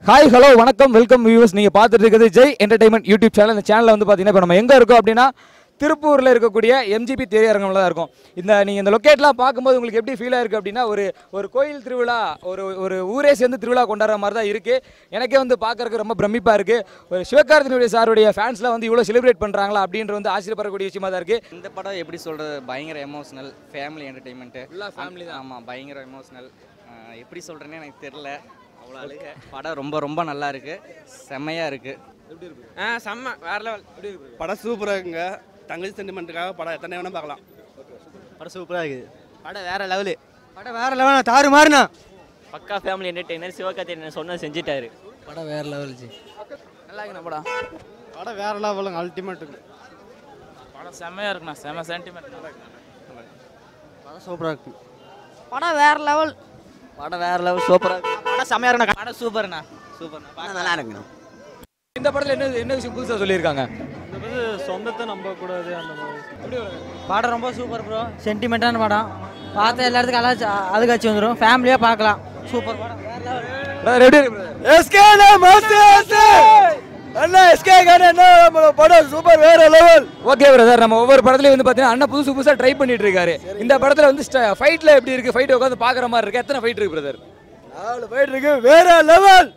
Hi hello வணக்கம் welcome viewers நீங்கள் பார்த்துட்டு இருக்கிறது ஜெய் என்டர்டைன்மெண்ட் யூடியூப் சேனல் இந்த சேனலில் வந்து பார்த்தீங்கன்னா இப்போ நம்ம எங்கே இருக்கோம் அப்படின்னா திருப்பூரில் இருக்கக்கூடிய எம்ஜிபி திரையரங்கம்ல தான் இருக்கும் இந்த நீங்கள் இந்த லொக்கேட்லாம் பார்க்கும்போது உங்களுக்கு எப்படி ஃபீல் ஆயிருக்கு அப்படின்னா ஒரு ஒரு கோயில் திருவிழா ஒரு ஒரு ஊரே சேர்ந்து திருவிழா கொண்டாடுற மாதிரி தான் இருக்குது எனக்கே வந்து பார்க்கறதுக்கு ரொம்ப பிரமிப்பாக இருக்குது ஒரு சிவகார்த்தினுடைய சாருடைய ஃபேன்ஸ்லாம் வந்து இவ்வளோ செலிப்ரேட் பண்ணுறாங்களா அப்படின்ற வந்து ஆச்சரியப்படக்கூடிய விஷயமா தான் இருக்குது இந்த படம் எப்படி சொல்கிறது பயங்கர எமோஷனல் ஃபேமிலி என்டர்டைன்மெண்ட்டு Full-ஆ family தான். ஆமாம் பயங்கர எமோஷனல் எப்படி சொல்கிறேன்னு எனக்கு தெரில அவ்வளோ அழுக படம் ரொம்ப ரொம்ப நல்லா இருக்கு செம்மையாக இருக்குது ஆ செம்ம வேற லெவல் படம் சூப்பராக இருக்குங்க தங்கச்சி சென்டிமெண்ட்டுக்காக படம் எத்தனை வேணால் பார்க்கலாம் படம் சூப்பராக இருக்குது படம் வேற லெவலு படம் வேற லெவல் தாறு மாறினா பக்கா ஃபேமிலி என்டர்டெய்னர் சிவகார்த்திகேயன் சொன்ன செஞ்சுட்டாரு படம் வேற லெவல் ஜி நல்லா இருக்குண்ணா படம் படம் வேற லெவலுங்க அல்டிமேட்டுங்க படம் செம்மையா இருக்குண்ணா செம்ம சென்டிமெண்ட் படம் சூப்பராக இருக்கு படம் வேற லெவல் படம் வேற லெவல் சூப்பராக இருக்கு படம் செம்மையா இருக்குண்ணா படம் சூப்பர்ண்ணா சூப்பர்ண்ணா நல்லா இருக்குண்ணா இந்த படத்தில் என்ன என்ன விஷயம் புதுசாக சொல்லியிருக்காங்க சொந்தத்தை நம்ப கூடாது அந்த மாதிரி படம் ரொம்ப சூப்பர் ப்ரோ சென்டிமெண்ட்டான படம் பார்த்த எல்லாத்துக்கும் அழகாச்சு அழுகாச்சு வந்துடும் ஃபேமிலியாக பார்க்கலாம் சூப்பர் படம் வேற லெவல் brother, எப்படி இருக்கு brother? எஸ்கே மஸ்ட் அண்ணா எஸ்கே என்ன படம் சூப்பர் வேற லெவல் ஓகே பிரதர் நம்ம ஒவ்வொரு படத்துலயும் வந்து பார்த்தீங்கன்னா அண்ணன் புதுசு புதுசாக ட்ரை பண்ணிட்டு இருக்காரு இந்த படத்தில் வந்து ஃபைட்டில் எப்படி இருக்கு ஃபைட் உட்காந்து பார்க்குற மாதிரி இருக்கு எத்தனை ஃபைட் இருக்கு பிரதர் நாலு போயிட்டு இருக்கு வேற லெவல்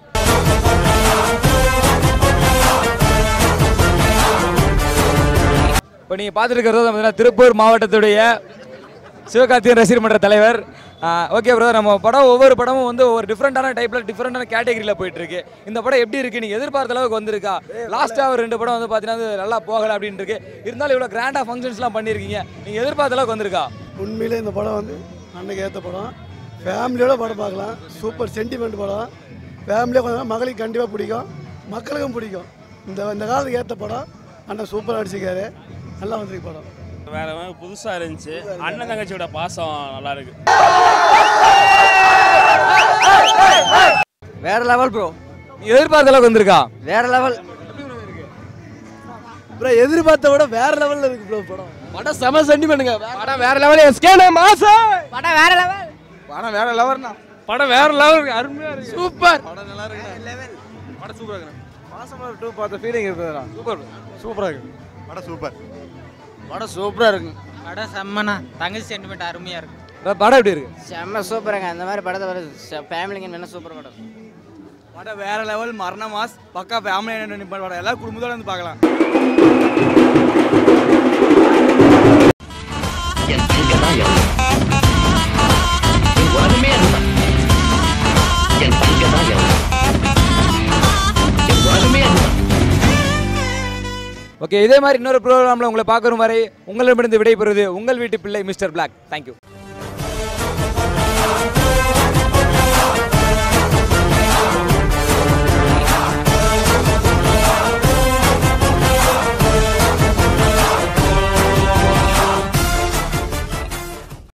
இப்போ நீங்கள் பார்த்துருக்கிறது பார்த்தீங்கன்னா திருப்பூர் மாவட்டத்துடைய சிவகார்த்திகேயன் ரசிகர் மன்ற தலைவர் ஓகே பிரதர் நம்ம படம் ஒவ்வொரு படமும் வந்து ஒவ்வொரு டிஃப்ரெண்டான டைப்பில் டிஃப்ரெண்டான கேட்டகரியில் போயிட்டு இருக்கு இந்த படம் எப்படி இருக்கு நீங்கள் எதிர்பார்த்த அளவுக்கு வந்திருக்கா லாஸ்ட்டாக ஒரு ரெண்டு படம் வந்து பார்த்தீங்கன்னா அது நல்லா போகலை அப்படின்னு இருக்கு இருந்தாலும் இவ்வளோ கிராண்டாக ஃபங்க்ஷன்ஸ்லாம் பண்ணியிருக்கீங்க நீங்கள் எதிர்பார்த்த அளவுக்கு வந்திருக்கா உண்மையிலே இந்த படம் வந்து அன்னைக்கு ஏற்ற படம் ஃபேமிலியோட படம் பார்க்கலாம் சூப்பர் சென்டிமெண்ட் படம் ஃபேமிலியாக கொஞ்சம் மகளுக்கு கண்டிப்பாக பிடிக்கும் மக்களுக்கும் பிடிக்கும் இந்த இந்த காலத்துக்கு ஏற்ற படம் அண்ணன் சூப்பராக அடிச்சிருக்காரு நல்லா வந்திருக்கு படம் வேற மாதிரி புதுசாக இருந்துச்சு அண்ணன் தங்கச்சியோட பாசம் நல்லா இருக்கு வேற லெவல் ப்ரோ நீங்கள் எதிர்பார்த்த அளவுக்கு வந்திருக்கா வேற லெவல் ப்ரோ எதிர்பார்த்த விட வேற லெவலில் இருக்கு ப்ரோ படம் படம் செம சென்டிமெண்ட்டுங்க படம் வேற லெவல் எஸ்கே மாசம் படம் வேற லெவல் படம் வேற லெவல்னா படம் வேற லெவல் அருமையாக இருக்கு சூப்பர் படம் நல்லா இருக்கு படம் சூப்பராக இருக்கு மாசம் டூ பார்த்த ஃபீலிங் இருக்குதுடா சூப்பர் சூப்பராக இருக்கு படம் சூப்பர் படம் சூப்பராக இருக்கு படம் செம்மண்ணா தங்கச்சி சென்டிமெண்ட் அருமையாக இருக்கு படம் எப்படி இருக்கு செம்ம சூப்பருங்க அந்த மாதிரி படத்தை வர ஃபேமிலிங்க வேணா சூப்பர் படம் படம் வேற லெவல் மரண மாஸ் பக்கா ஃபேமிலி என்டர்டைன்மெண்ட் படம் எல்லா குடும்பத்தோட வந்து பார்க்கலாம் ஓகே இதே மாதிரி இன்னொரு ப்ரோக்ராமில் உங்களை பார்க்குற மாதிரி உங்களிடமிருந்து விடைபெறுவது உங்கள் வீட்டு பிள்ளை மிஸ்டர் பிளாக் தேங்க்யூ